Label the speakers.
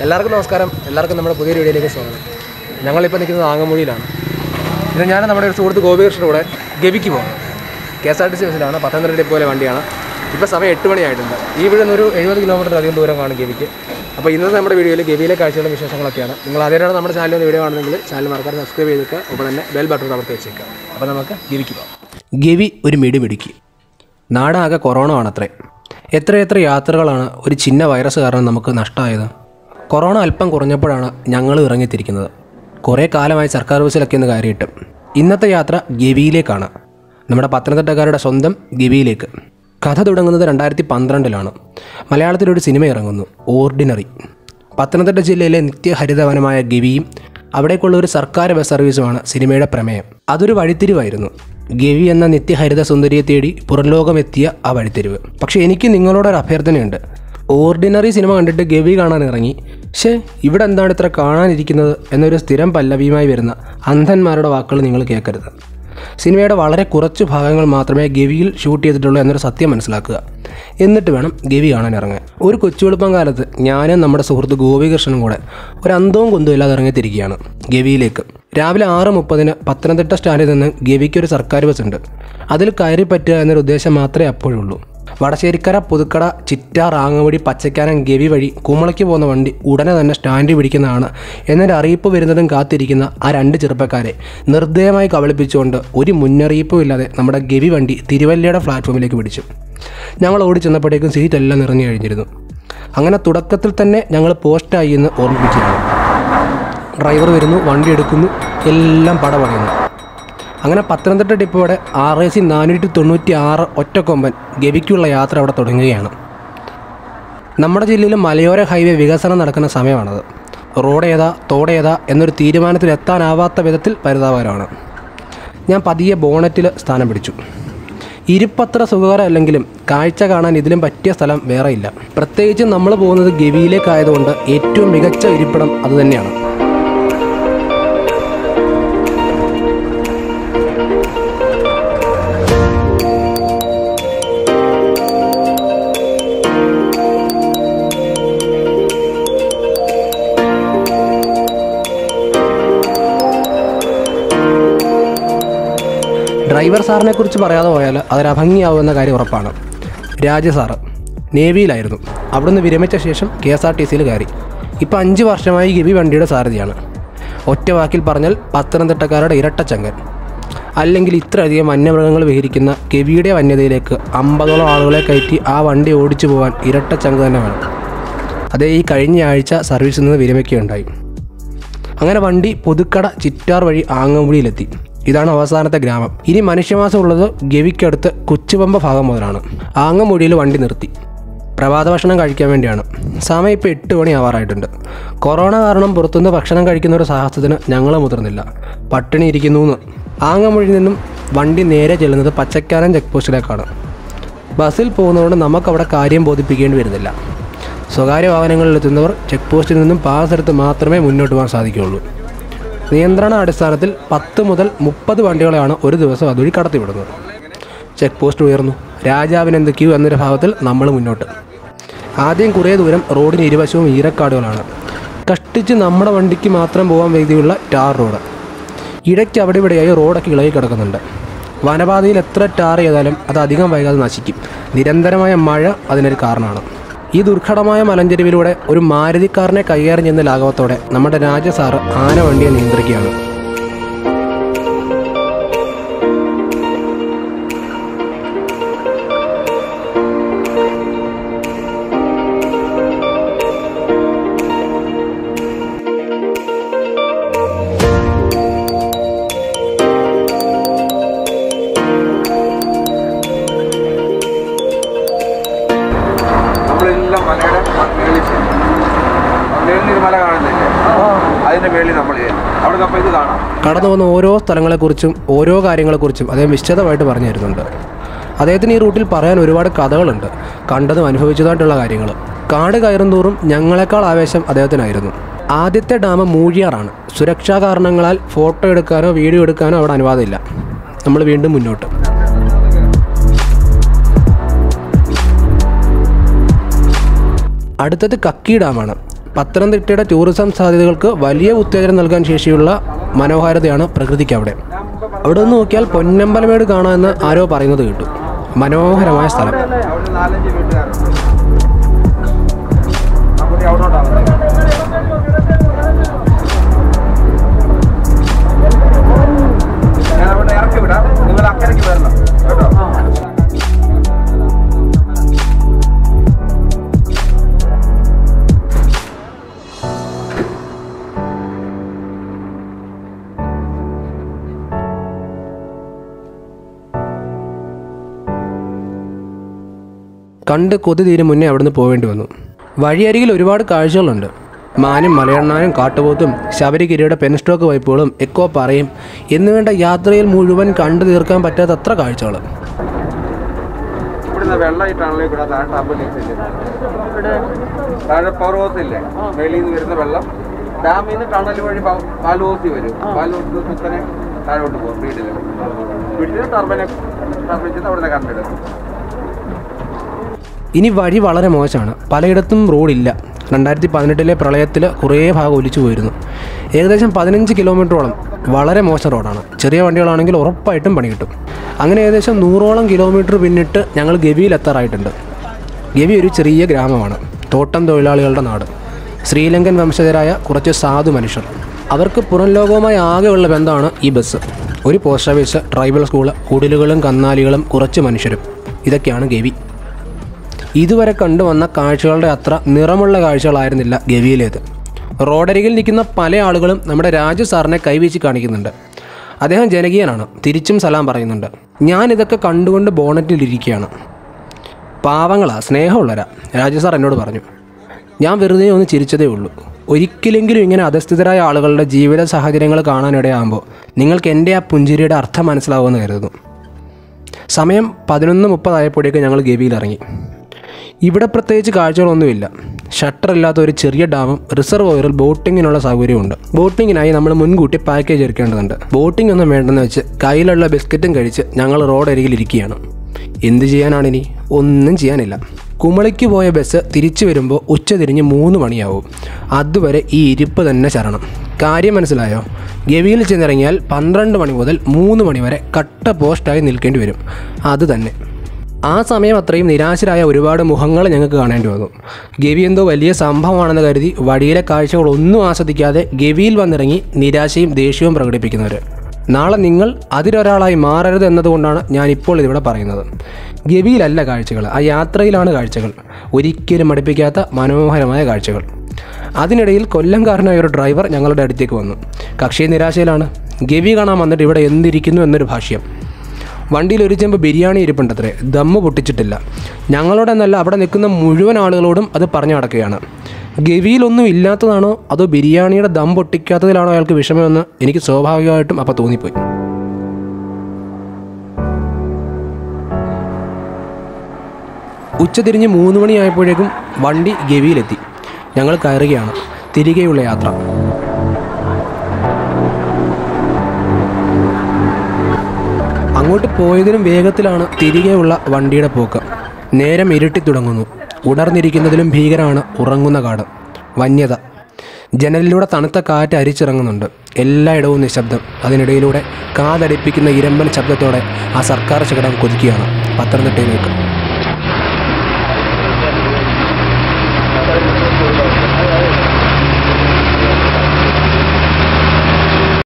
Speaker 1: എല്ലാവർക്കും നമസ്കാരം എല്ലാവർക്കും നമ്മുടെ പുതിയൊരു വീഡിയോയിലേക്ക് സ്വാഗതം ഞങ്ങളിപ്പോൾ നിൽക്കുന്നത് ആങ്ങമൂഴിയിലാണ് ഇത് ഞാൻ നമ്മുടെ ഒരു സുഹൃത്ത് ഗോപികൃഷ്ണൻ്റെ കൂടെ ഗവിക്ക് പോകണം K S R T C ബസ്സിലാണ് പത്തനംതിട്ട ഡിപ്പോയിലെ വണ്ടിയാണ് ഇപ്പോൾ സമയം എട്ട് മണിയായിട്ടുണ്ട് ഈ ഇവിടെ നിന്ന് ഒരു എഴുപത് കിലോമീറ്റർ അധികം ദൂരം കാണും ഗവിക്ക് അപ്പോൾ ഇന്നത്തെ നമ്മുടെ വീഡിയോയിൽ ഗവിയിലെ കാഴ്ചകളും വിശേഷങ്ങളൊക്കെയാണ് നിങ്ങൾ ആദ്യമായിട്ടാണ് നമ്മുടെ ചാനലിൽ ഒന്ന് വീഡിയോ കാണുന്നെങ്കിൽ ചാനൽ മറക്കാതെ സബ്സ്ക്രൈബ് ചെയ്തേക്കുക ഒപ്പം തന്നെ ബെൽ ബട്ടൺ അമർത്തി വെച്ചേക്കുക അപ്പോൾ നമുക്ക് ഗവിക്ക് പോകാം
Speaker 2: ഗവി ഒരു മിടിമിടുക്കി നാടാകെ കൊറോണ ആണത്രേ എത്രയെത്ര യാത്രകളാണ് ഒരു ചിന്ന വൈറസ് കാരണം നമുക്ക് നഷ്ടമായത് കൊറോണ അല്പം കുറഞ്ഞപ്പോഴാണ് ഞങ്ങൾ ഇറങ്ങിത്തിരിക്കുന്നത് കുറേ കാലമായി സർക്കാർ ബസ്സിലൊക്കെ ഒന്ന് കയറിയിട്ട് ഇന്നത്തെ യാത്ര ഗവിയിലേക്കാണ് നമ്മുടെ പത്തനംതിട്ടക്കാരുടെ സ്വന്തം ഗവിയിലേക്ക് കഥ തുടങ്ങുന്നത് രണ്ടായിരത്തി പന്ത്രണ്ടിലാണ് മലയാളത്തിലൊരു സിനിമ ഇറങ്ങുന്നു ഓർഡിനറി പത്തനംതിട്ട ജില്ലയിലെ നിത്യഹരിതവനമായ ഗവിയും അവിടേക്കുള്ള ഒരു സർക്കാർ ബസ് സർവീസുമാണ് സിനിമയുടെ പ്രമേയം അതൊരു വഴിത്തിരിവായിരുന്നു ഗവി എന്ന നിത്യഹരിത സുന്ദരിയെ തേടി പുറംലോകമെത്തിയ ആ വഴിത്തിരിവ് പക്ഷേ എനിക്ക് നിങ്ങളോടൊരു അഭ്യർത്ഥനയുണ്ട് ഓർഡിനറി സിനിമ കണ്ടിട്ട് ഗവി കാണാൻ ഇറങ്ങി പക്ഷേ ഇവിടെ എന്താണ് ഇത്ര കാണാനിരിക്കുന്നത് എന്നൊരു സ്ഥിരം പല്ലവിയുമായി വരുന്ന അന്ധന്മാരുടെ വാക്കുകൾ നിങ്ങൾ കേൾക്കരുത് സിനിമയുടെ വളരെ കുറച്ച് ഭാഗങ്ങൾ മാത്രമേ ഗവിയിൽ ഷൂട്ട് ചെയ്തിട്ടുള്ളൂ എന്നൊരു സത്യം മനസ്സിലാക്കുക എന്നിട്ട് വേണം ഗവി കാണാൻ ഇറങ്ങാൻ ഒരു കൊച്ചുവെളുപ്പം കാലത്ത് ഞാനും നമ്മുടെ സുഹൃത്ത് ഗോപികൃഷ്ണനും കൂടെ ഒരു അന്തവും കുന്തവും ഇല്ലാതെ ഇറങ്ങിത്തിരിക്കുകയാണ് ഗവിയിലേക്ക് രാവിലെ ആറ് മുപ്പതിന് പത്തനംതിട്ട സ്റ്റാൻഡിൽ നിന്ന് ഗവിക്ക് ഒരു സർക്കാർ ബസ് ഉണ്ട് അതിൽ കയറി പറ്റുക എന്നൊരു ഉദ്ദേശം മാത്രമേ അപ്പോഴുള്ളൂ വടശ്ശേരിക്കര പുതുക്കട ചിറ്റാർ ആങ്ങവടി പച്ചക്കാനം ഗവി വഴി കുമളയ്ക്ക് പോകുന്ന വണ്ടി ഉടനെ തന്നെ സ്റ്റാൻഡ് പിടിക്കുന്നതാണ് എന്നൊരു അറിയിപ്പ് വരുന്നതും കാത്തിരിക്കുന്ന ആ രണ്ട് ചെറുപ്പക്കാരെ നിർദ്ദയമായി കബളിപ്പിച്ചുകൊണ്ട് ഒരു മുന്നറിയിപ്പും ഇല്ലാതെ നമ്മുടെ ഗവി വണ്ടി തിരുവല്ലയുടെ പ്ലാറ്റ്ഫോമിലേക്ക് പിടിച്ചു ഞങ്ങൾ ഓടി ചെന്നപ്പോഴേക്കും സീറ്റ് എല്ലാം നിറഞ്ഞു കഴിഞ്ഞിരുന്നു അങ്ങനെ തുടക്കത്തിൽ തന്നെ ഞങ്ങൾ പോസ്റ്റായി എന്ന് ഓർമ്മിപ്പിച്ചിരുന്നു ഡ്രൈവർ വരുന്നു വണ്ടി എടുക്കുന്നു എല്ലാം പട പറയുന്നു അങ്ങനെ പത്തനംതിട്ട ഡിപ്പോയുടെ ആർ എ സി നാനൂറ്റി തൊണ്ണൂറ്റി ആറ് ഒറ്റക്കൊമ്പൻ ഗവിക്കുള്ള യാത്ര അവിടെ തുടങ്ങുകയാണ് നമ്മുടെ ജില്ലയിൽ മലയോര ഹൈവേ വികസനം നടക്കുന്ന സമയമാണത് റോഡ് ഏതാ തോട് ഏതാ എന്നൊരു തീരുമാനത്തിൽ എത്താനാവാത്ത വിധത്തിൽ പരിതാപകരമാണ് ഞാൻ പതിയെ ബോണറ്റിൽ സ്ഥാനം പിടിച്ചു ഇരിപ്പത്ര സുഖകരമല്ലെങ്കിലും കാഴ്ച കാണാൻ ഇതിലും പറ്റിയ സ്ഥലം വേറെയില്ല പ്രത്യേകിച്ച് നമ്മൾ പോകുന്നത് ഗവിയിലേക്കായതുകൊണ്ട് ഏറ്റവും മികച്ച ഇരിപ്പിടം അതുതന്നെയാണ് ഡ്രൈവർ സാറിനെ കുറിച്ച് പറയാതെ പോയാൽ അതൊരു അഭംഗിയാവുമെന്ന കാര്യം ഉറപ്പാണ് രാജ സാറ് നേവിയിലായിരുന്നു അവിടുന്ന് വിരമിച്ച ശേഷം കെ എസ് ആർ ടി സിയിൽ കയറി ഇപ്പോൾ അഞ്ച് വർഷമായി ഗവി വണ്ടിയുടെ സാരഥിയാണ് ഒറ്റ വാക്കിൽ പറഞ്ഞാൽ പത്തനംതിട്ടക്കാരുടെ ഇരട്ടച്ചങ്കൻ അല്ലെങ്കിൽ ഇത്രയധികം വന്യമൃഗങ്ങൾ വിഹരിക്കുന്ന ഗവിയുടെ വന്യതയിലേക്ക് അമ്പതോളം ആളുകളെ കയറ്റി ആ വണ്ടി ഓടിച്ചു പോകാൻ ഇരട്ടച്ചങ്ക് തന്നെ വേണം അതേ ഈ കഴിഞ്ഞ ആഴ്ച സർവീസിൽ നിന്ന് വിരമിക്കുകയുണ്ടായി അങ്ങനെ വണ്ടി പുതുക്കട ചിറ്റാർ വഴി ആങ്ങമ്പുഴിയിലെത്തി ഇതാണ് അവസാനത്തെ ഗ്രാമം ഇനി മനുഷ്യമാസം ഉള്ളത് ഗവിക്കടുത്ത് കൊച്ചുപമ്പ ഭാഗം മുതലാണ് ആങ്ങമൂടിയിൽ വണ്ടി നിർത്തി പ്രഭാത ഭക്ഷണം കഴിക്കാൻ വേണ്ടിയാണ് സമയം ഇപ്പോൾ എട്ട് മണി ആവാറായിട്ടുണ്ട് കൊറോണ കാരണം പുറത്തുനിന്ന് ഭക്ഷണം കഴിക്കുന്ന ഒരു സാഹസത്തിന് ഞങ്ങൾ മുതിർന്നില്ല പട്ടിണി ഇരിക്കുന്നു എന്ന് ആങ്ങമൂഴിയിൽ നിന്നും വണ്ടി നേരെ ചെല്ലുന്നത് പച്ചക്കാരൻ ചെക്ക് പോസ്റ്റിലേക്കാണ് ബസ്സിൽ പോകുന്നതുകൊണ്ട് നമുക്കവിടെ കാര്യം ബോധിപ്പിക്കേണ്ടി വരുന്നില്ല സ്വകാര്യ വാഹനങ്ങളിൽ എത്തുന്നവർ ചെക്ക് പോസ്റ്റിൽ നിന്നും പാസ് എടുത്ത് മാത്രമേ മുന്നോട്ട് പോകാൻ സാധിക്കുകയുള്ളൂ നിയന്ത്രണ അടിസ്ഥാനത്തിൽ പത്ത് മുതൽ മുപ്പത് വണ്ടികളെയാണ് ഒരു ദിവസം അതുവഴി കടത്തിവിടുന്നത് ചെക്ക് പോസ്റ്റ് ഉയർന്നു രാജാവിനെന്ത് ക്യൂ എന്നൊരു ഭാവത്തിൽ നമ്മൾ മുന്നോട്ട് ആദ്യം കുറേ ദൂരം റോഡിന് ഇരുവശവും ഈരക്കാടുകളാണ് കഷ്ടിച്ച് നമ്മുടെ വണ്ടിക്ക് മാത്രം പോകാൻ വേദിയുള്ള ടാർ റോഡ് ഇടയ്ക്ക് അവിടെ ഇവിടെയായി റോഡൊക്കെ ഇളകി കിടക്കുന്നുണ്ട് വനപാതയിൽ എത്ര ടാർ ചെയ്താലും അത് അധികം വൈകാതെ നശിക്കും നിരന്തരമായ മഴ അതിനൊരു കാരണമാണ് ഈ ദുർഘടമായ മലഞ്ചെരുവിലൂടെ ഒരു മാരുതിക്കാരനെ കൈകാര്യം ചെയ്യുന്ന ലാഘവത്തോടെ നമ്മുടെ രാജ സാറ് ആന വണ്ടിയെ നിയന്ത്രിക്കുകയാണ്
Speaker 3: നമ്മളെല്ലാം മലയുടെ മേളിൽ ചെല്ലും മേളിൽ നിന്ന് മല കാണുന്നില്ലേ അതിന്റെ മേളിൽ നമ്മൾ ചെല്ലും അവിടെ നമ്മൾ ഇത് കാണാം
Speaker 2: കടന്നു പോകുന്ന ഓരോ സ്ഥലങ്ങളെക്കുറിച്ചും ഓരോ കാര്യങ്ങളെക്കുറിച്ചും അദ്ദേഹം വിശദമായിട്ട് പറഞ്ഞു തരുന്നുണ്ട് അദ്ദേഹത്തിന് ഈ റൂട്ടിൽ പറയാൻ ഒരുപാട് കഥകളുണ്ട് കണ്ടതും അനുഭവിച്ചതായിട്ടുള്ള കാര്യങ്ങൾ കാട് കയറും തോറും ഞങ്ങളെക്കാൾ ആവേശം അദ്ദേഹത്തിനായിരുന്നു ആദ്യത്തെ ഡാം മൂഴിയാറാണ് സുരക്ഷാ കാരണങ്ങളാൽ ഫോട്ടോ എടുക്കാനോ വീഡിയോ എടുക്കാനോ അവിടെ അനുവാദമില്ല നമ്മൾ വീണ്ടും മുന്നോട്ട് അടുത്തത് കക്കി ഡാമാണ് പത്തനംതിട്ടയുടെ ടൂറിസം സാധ്യതകൾക്ക് വലിയ ഉത്തേജനം നൽകാൻ ശേഷിയുള്ള മനോഹാരിതയാണ് പ്രകൃതിക്ക് അവിടെ അവിടെ നിന്ന് നോക്കിയാൽ പൊന്നമ്പലമേട് കാണാമെന്ന് ആരോ പറയുന്നത് കേട്ടു മനോഹരമായ സ്ഥലം
Speaker 3: അവിടെ നാലഞ്ച് വീട്ടുകാരുണ്ട് ആ കുട്ടി അവിടോട്ടാണ് ഞാൻ അവിടെ ഇറക്കി വിടാം നിങ്ങൾ അക്കരയ്ക്ക് വരണം കേട്ടോ
Speaker 2: കണ്ട് കൊതി തീരും മുന്നേ അവിടുന്ന് പോവേണ്ടി വന്നു വഴിയരികിൽ ഒരുപാട് കാഴ്ചകളുണ്ട് മാനും മലയണ്ണാനും കാട്ടുപോത്തും ശബരിഗിരിയുടെ പെൻസ്ട്രോക്ക് വൈപ്പുകളും എക്കോ പറയും എന്നുവേണ്ട യാത്രയിൽ മുഴുവൻ കണ്ടു തീർക്കാൻ പറ്റാത്തത്ര കാഴ്ചകൾ
Speaker 3: ഇവിടുന്ന് വെള്ളം ഈ ടണലിൽ കൂടെ താഴെ ടബിലേക്ക് താഴെ പർവ്വതത്തില്ലേ വെളിയിൽ നിന്ന് വരുന്ന വെള്ളം ഡാമിൽ നിന്ന് ടണൽ വഴി പ- പാലുവോത്തി വരും പാലുവോത്തി കുത്തനെ താഴോട്ട് പോകും വീട്ടിൽ വീട്ടിൽ ടർബനെ ടർബിൻ ചെയ്ത് അവിടുന്ന് കറണ്ട് എടുക്കും
Speaker 2: ഇനി വഴി വളരെ മോശമാണ് പലയിടത്തും റോഡില്ല രണ്ടായിരത്തി പതിനെട്ടിലെ പ്രളയത്തിൽ കുറേ ഭാഗം ഒലിച്ചു പോയിരുന്നു ഏകദേശം പതിനഞ്ച് കിലോമീറ്ററോളം വളരെ മോശം റോഡാണ് ചെറിയ വണ്ടികളാണെങ്കിൽ ഉറപ്പായിട്ടും പണി കിട്ടും അങ്ങനെ ഏകദേശം നൂറോളം കിലോമീറ്റർ പിന്നിട്ട് ഞങ്ങൾ ഗവിയിൽ എത്താറായിട്ടുണ്ട് ഗവി ഒരു ചെറിയ ഗ്രാമമാണ് തോട്ടം തൊഴിലാളികളുടെ നാട് ശ്രീലങ്കൻ വംശജരായ കുറച്ച് സാധു മനുഷ്യർ അവർക്ക് പുറം ലോകവുമായി ആകെയുള്ള ബന്ധമാണ് ഈ ബസ് ഒരു പോസ്റ്റ് ഓഫീസ് ട്രൈബൽ സ്കൂൾ കുടിലുകളും കന്നാലികളും കുറച്ച് മനുഷ്യരും ഇതൊക്കെയാണ് ഗവി ഇതുവരെ കണ്ടുവന്ന കാഴ്ചകളുടെ അത്ര നിറമുള്ള കാഴ്ചകളായിരുന്നില്ല ഗവിയിലേത് റോഡരികിൽ നിൽക്കുന്ന പല ആളുകളും നമ്മുടെ രാജു സാറിനെ കൈവീശി കാണിക്കുന്നുണ്ട് അദ്ദേഹം ജനകീയനാണ് തിരിച്ചും സലാം പറയുന്നുണ്ട് ഞാൻ ഇതൊക്കെ കണ്ടുകൊണ്ട് ബോണറ്റിലിരിക്കുകയാണ് പാവങ്ങളാ സ്നേഹമുള്ളവരാ രാജു സാർ എന്നോട് പറഞ്ഞു ഞാൻ വെറുതെ ഒന്ന് ചിരിച്ചതേ ഉള്ളൂ ഒരിക്കലെങ്കിലും ഇങ്ങനെ അധസ്ഥിതരായ ആളുകളുടെ ജീവിത സാഹചര്യങ്ങൾ കാണാനിടയാകുമ്പോൾ നിങ്ങൾക്ക് എൻ്റെ ആ പുഞ്ചിരിയുടെ അർത്ഥം മനസ്സിലാവുമെന്ന് കരുതുന്നു സമയം പതിനൊന്ന് മുപ്പതായപ്പോഴേക്ക് ഞങ്ങൾ ഗവിയിൽ ഇറങ്ങി ഇവിടെ പ്രത്യേകിച്ച് കാഴ്ചകളൊന്നുമില്ല ഷട്ടർ ഇല്ലാത്ത ഒരു ചെറിയ ഡാമും റിസർവോയറിൽ ബോട്ടിങ്ങിനുള്ള സൗകര്യമുണ്ട് ബോട്ടിങ്ങിനായി നമ്മൾ മുൻകൂട്ടി പാക്കേജ് എടുക്കേണ്ടതുണ്ട് ബോട്ടിംഗ് ഒന്നും വേണ്ടെന്ന് വെച്ച് കയ്യിലുള്ള ബിസ്ക്കറ്റും കഴിച്ച് ഞങ്ങൾ റോഡരികിൽ ഇരിക്കുകയാണ് എന്ത് ചെയ്യാനാണിനി ഒന്നും ചെയ്യാനില്ല കുമളിക്ക് പോയ ബസ് തിരിച്ചു വരുമ്പോൾ ഉച്ച തിരിഞ്ഞ് മൂന്ന് മണിയാവും അതുവരെ ഈ ഇരിപ്പ് തന്നെ ശരണം കാര്യം മനസ്സിലായോ ഗവിയിൽ ചെന്നിറങ്ങിയാൽ പന്ത്രണ്ട് മണി മുതൽ മൂന്ന് മണി വരെ കട്ട പോസ്റ്റായി നിൽക്കേണ്ടി വരും അത് തന്നെ ആ സമയം അത്രയും നിരാശരായ ഒരുപാട് മുഖങ്ങൾ ഞങ്ങൾക്ക് കാണേണ്ടി വന്നു ഗവി എന്തോ വലിയ സംഭവമാണെന്ന് കരുതി വഴിയിലെ കാഴ്ചകളൊന്നും ആസ്വദിക്കാതെ ഗവിയിൽ വന്നിറങ്ങി നിരാശയും ദേഷ്യവും പ്രകടിപ്പിക്കുന്നവർ നാളെ നിങ്ങൾ അതിലൊരാളായി മാറരുത് എന്നതുകൊണ്ടാണ് ഞാൻ ഇപ്പോൾ ഇതിവിടെ പറയുന്നത് ഗവിയിലല്ല കാഴ്ചകൾ ആ യാത്രയിലാണ് കാഴ്ചകൾ ഒരിക്കലും മടുപ്പിക്കാത്ത മനോഹരമായ കാഴ്ചകൾ അതിനിടയിൽ കൊല്ലംകാരനായ ഒരു ഡ്രൈവർ ഞങ്ങളുടെ അടുത്തേക്ക് വന്നു കക്ഷി നിരാശയിലാണ് ഗവി കാണാൻ വന്നിട്ട് ഇവിടെ എന്തിരിക്കുന്നു എന്നൊരു ഭാഷ്യം വണ്ടിയിൽ ഒരു ചെമ്പ് ബിരിയാണി ഇരിപ്പുണ്ടത്രേ ദമ്മ് പൊട്ടിച്ചിട്ടില്ല ഞങ്ങളോടെന്നല്ല അവിടെ നിൽക്കുന്ന മുഴുവൻ ആളുകളോടും അത് പറഞ്ഞു നടക്കുകയാണ് ഗവിയിലൊന്നും ഇല്ലാത്തതാണോ അതോ ബിരിയാണിയുടെ ദം പൊട്ടിക്കാത്തതിലാണോ അയാൾക്ക് വിഷമമെന്ന് എനിക്ക് സ്വാഭാവികമായിട്ടും അപ്പോൾ തോന്നിപ്പോയി ഉച്ചതിരിഞ്ഞ് മൂന്ന് മണിയായപ്പോഴേക്കും വണ്ടി ഗവിയിലെത്തി ഞങ്ങൾ കയറുകയാണ് തിരികെയുള്ള യാത്ര അങ്ങോട്ട് പോയതിനും വേഗത്തിലാണ് തിരികെയുള്ള വണ്ടിയുടെ പോക്ക് നേരം ഇരുട്ടി തുടങ്ങുന്നു ഉണർന്നിരിക്കുന്നതിലും ഭീകരമാണ് ഉറങ്ങുന്ന കാട് വന്യത ജനലിലൂടെ തണുത്ത കാറ്റ് അരിച്ചിറങ്ങുന്നുണ്ട് എല്ലായിടവും നിശബ്ദം അതിനിടയിലൂടെ കാതടിപ്പിക്കുന്ന ഇരമ്പൻ ശബ്ദത്തോടെ ആ സർക്കാർ ശകടം കൊതിക്കുകയാണ് പത്തനംതിട്ടയിലേക്ക്